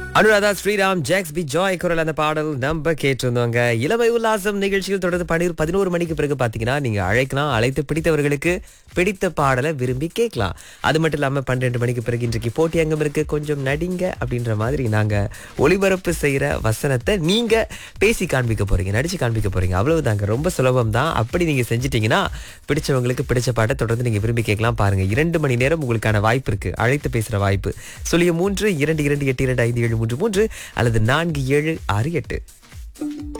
அனுராதா ஸ்ரீராம் ஜாக்ஸ் பி ஜாய் குரல் அந்த பாடல் நம்ம கேட்டிருந்தோங்க இளமை உல்லாசம் நிகழ்ச்சியில் தொடர்ந்து பன்னிரு பதினோரு மணிக்கு பிறகு பாத்தீங்கன்னா நீங்க அழைக்கலாம் அழைத்து பிடித்தவர்களுக்கு பிடித்த பாடலை விரும்பி கேட்கலாம் அது மட்டும் இல்லாம பன்னிரெண்டு மணிக்கு பிறகு இன்றைக்கு போட்டி அங்கம் இருக்கு கொஞ்சம் நடிங்க அப்படின்ற மாதிரி நாங்க ஒளிபரப்பு செய்யற வசனத்தை நீங்க பேசி காண்பிக்க போறீங்க நடிச்சு காண்பிக்க போறீங்க அவ்வளவுதாங்க ரொம்ப சுலபம் தான் அப்படி நீங்க செஞ்சிட்டீங்கன்னா பிடிச்சவங்களுக்கு பிடிச்ச பாட்டை தொடர்ந்து நீங்க விரும்பி கேட்கலாம் பாருங்க இரண்டு மணி நேரம் உங்களுக்கான வாய்ப்பு இருக்கு அழைத்து பேசுற வாய்ப்பு சொல்லிய மூன்று இரண்டு இரண்டு எட்டு இரண்டு ஐந்து ஏழு மூன்று மூன்று அல்லது நான்கு ஏழு ஆறு எட்டு